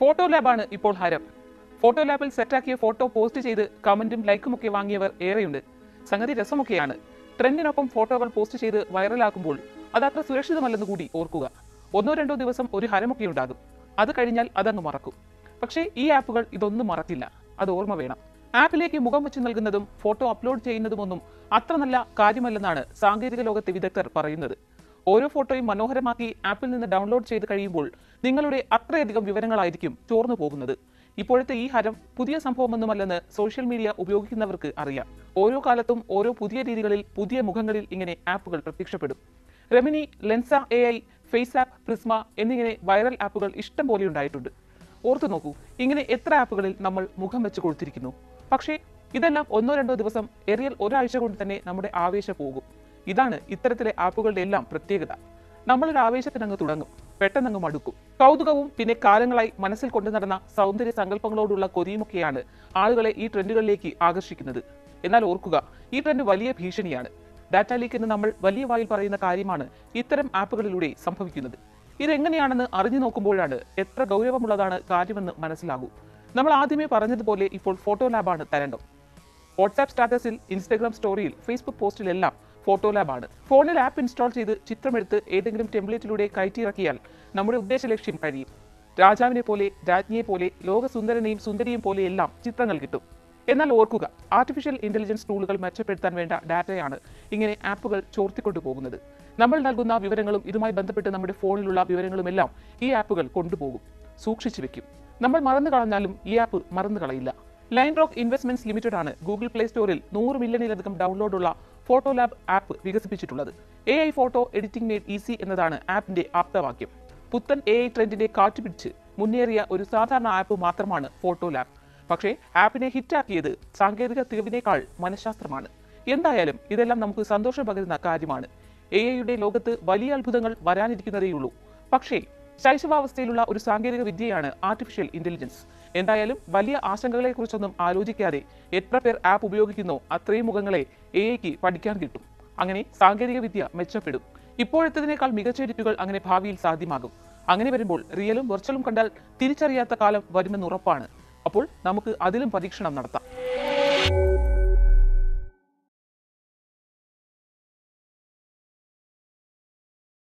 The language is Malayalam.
ഫോട്ടോ ലാബാണ് ഇപ്പോൾ ഹരം ഫോട്ടോ ലാബിൽ സെറ്റാക്കിയ ഫോട്ടോ പോസ്റ്റ് ചെയ്ത് കമന്റും ലൈക്കും ഒക്കെ വാങ്ങിയവർ ഏറെയുണ്ട് സംഗതി രസമൊക്കെയാണ് ട്രെൻഡിനൊപ്പം ഫോട്ടോകൾ പോസ്റ്റ് ചെയ്ത് വൈറലാക്കുമ്പോൾ അത് അത്ര സുരക്ഷിതമല്ലെന്ന് കൂടി ഓർക്കുക ഒന്നോ രണ്ടോ ദിവസം ഒരു ഹരമൊക്കെ ഉണ്ടാകും അത് കഴിഞ്ഞാൽ അതങ്ങ് മറക്കും പക്ഷേ ഈ ആപ്പുകൾ ഇതൊന്നും മറക്കില്ല അത് ഓർമ്മ വേണം ആപ്പിലേക്ക് മുഖം വെച്ച് നൽകുന്നതും ഫോട്ടോ അപ്ലോഡ് ചെയ്യുന്നതുമൊന്നും അത്ര നല്ല കാര്യമല്ലെന്നാണ് സാങ്കേതിക ലോകത്തെ വിദഗ്ധർ പറയുന്നത് ഓരോ ഫോട്ടോയും മനോഹരമാക്കി ആപ്പിൽ നിന്ന് ഡൗൺലോഡ് ചെയ്ത് കഴിയുമ്പോൾ നിങ്ങളുടെ അത്രയധികം വിവരങ്ങളായിരിക്കും ചോർന്നു പോകുന്നത് ഇപ്പോഴത്തെ ഈ ഹരം പുതിയ സംഭവമൊന്നുമല്ലെന്ന് സോഷ്യൽ മീഡിയ ഉപയോഗിക്കുന്നവർക്ക് അറിയാം ഓരോ കാലത്തും ഓരോ പുതിയ രീതികളിൽ പുതിയ മുഖങ്ങളിൽ ഇങ്ങനെ ആപ്പുകൾ പ്രത്യക്ഷപ്പെടും Remini Lensa A I face app Prisma എന്നിങ്ങനെ വൈറൽ ആപ്പുകൾ ഇഷ്ടം പോലെ ഉണ്ടായിട്ടുണ്ട് ഓർത്തു നോക്കൂ ഇങ്ങനെ എത്ര ആപ്പുകളിൽ നമ്മൾ മുഖം വെച്ച് കൊടുത്തിരിക്കുന്നു പക്ഷേ ഇതെല്ലാം ഒന്നോ രണ്ടോ ദിവസം എറിയൽ ഒരാഴ്ച കൊണ്ട് തന്നെ നമ്മുടെ ആവേശം പോകും ഇതാണ് ഇത്തരത്തിലെ ആപ്പുകളുടെ എല്ലാം പ്രത്യേകത നമ്മളൊരു ആവേശത്തിനങ്ങ് തുടങ്ങും പെട്ടെന്നങ്ങ് മടുക്കും കൗതുകവും പിന്നെ കാലങ്ങളായി മനസ്സിൽ കൊണ്ടു നടന്ന സൗന്ദര്യ സങ്കല്പങ്ങളോടുള്ള കൊതിയുമൊക്കെയാണ് ആളുകളെ ഈ ട്രെൻഡുകളിലേക്ക് ആകർഷിക്കുന്നത് എന്നാൽ ഓർക്കുക ഈ ട്രെൻഡ് വലിയ ഭീഷണിയാണ് ഡാറ്റ ലീക്ക് എന്ന് നമ്മൾ വലിയ വായിൽ പറയുന്ന കാര്യമാണ് ഇത്തരം ആപ്പുകളിലൂടെ സംഭവിക്കുന്നത് ഇതെങ്ങനെയാണെന്ന് അറിഞ്ഞു നോക്കുമ്പോഴാണ് എത്ര ഗൗരവമുള്ളതാണ് കാര്യമെന്ന് മനസ്സിലാകൂ നമ്മൾ ആദ്യമേ പറഞ്ഞതുപോലെ ഇപ്പോൾ ഫോട്ടോ ലാബാണ് തരണ്ടം വാട്സാപ്പ് സ്റ്റാറ്റസിൽ ഇൻസ്റ്റാഗ്രാം സ്റ്റോറിയിൽ ഫേസ്ബുക്ക് പോസ്റ്റിലെല്ലാം ഫോട്ടോ ലാബാണ് ഫോണിൽ ആപ്പ് ഇൻസ്റ്റാൾ ചെയ്ത് ചിത്രമെടുത്ത് ഏതെങ്കിലും ടെംപ്ലേറ്റിലൂടെ കയറ്റിയിറക്കിയാൽ നമ്മുടെ ഉദ്ദേശ ലക്ഷ്യം കഴിയും രാജാവിനെ പോലെ രാജ്ഞിയെ പോലെ ലോകസുന്ദരനെയും സുന്ദരിയും പോലെയെല്ലാം ചിത്രങ്ങൾ കിട്ടും എന്നാൽ ഓർക്കുക ആർട്ടിഫിഷ്യൽ ഇന്റലിജൻസ് ടൂളുകൾ മെച്ചപ്പെടുത്താൻ വേണ്ട ഡാറ്റയാണ് ഇങ്ങനെ ആപ്പുകൾ ചോർത്തിക്കൊണ്ടു പോകുന്നത് നമ്മൾ നൽകുന്ന വിവരങ്ങളും ഇതുമായി ബന്ധപ്പെട്ട് നമ്മുടെ ഫോണിലുള്ള വിവരങ്ങളുമെല്ലാം ഈ ആപ്പുകൾ കൊണ്ടുപോകും സൂക്ഷിച്ചു വെക്കും നമ്മൾ മറന്നു കളഞ്ഞാലും ഈ ആപ്പ് മറന്നു കളയില്ല ലൈൻ റോക്ക് ഇൻവെസ്റ്റ്മെന്റ്സ് ലിമിറ്റഡ് ആണ് ഗൂഗിൾ പ്ലേ സ്റ്റോറിൽ നൂറ് മില്യണിലധികം ഡൗൺലോഡുള്ള ഫോട്ടോ ലാബ് ആപ്പ് വികസിപ്പിച്ചിട്ടുള്ളത് A I photo editing made easy എന്നതാണ് ആപ്പിന്റെ ആപ്തവാക്യം പുത്തൻ എ ഐ ട്രെൻഡിന്റെ കാറ്റുപിടിച്ച് മുന്നേറിയ ഒരു സാധാരണ ആപ്പ് മാത്രമാണ് ഫോട്ടോ ലാബ് പക്ഷേ ആപ്പിനെ ഹിറ്റാക്കിയത് സാങ്കേതിക തികവിനേക്കാൾ മനഃശാസ്ത്രമാണ് എന്തായാലും ഇതെല്ലാം നമുക്ക് സന്തോഷം പകരുന്ന കാര്യമാണ് എ ഐയുടെ ലോകത്ത് വലിയ അത്ഭുതങ്ങൾ വരാനിരിക്കുന്നതേയുള്ളൂ പക്ഷേ ശൈശവാവസ്ഥയിലുള്ള ഒരു സാങ്കേതിക വിദ്യയാണ് ആർട്ടിഫിഷ്യൽ ഇന്റലിജൻസ് എന്തായാലും വലിയ ആശങ്കകളെക്കുറിച്ചൊന്നും ആലോചിക്കാതെ എത്ര പേർ ആപ്പ് ഉപയോഗിക്കുന്നോ അത്രയും മുഖങ്ങളെ എ ഐക്ക് പഠിക്കാൻ കിട്ടും അങ്ങനെ സാങ്കേതിക വിദ്യ മെച്ചപ്പെടും ഇപ്പോഴത്തതിനേക്കാൾ മികച്ച എഡിറ്റുകൾ അങ്ങനെ ഭാവിയിൽ സാധ്യമാകും അങ്ങനെ വരുമ്പോൾ റിയലും വെർച്വലും കണ്ടാൽ തിരിച്ചറിയാത്ത കാലം വരുമെന്ന് ഉറപ്പാണ് അപ്പോൾ നമുക്ക് അതിലും പരീക്ഷണം നടത്താം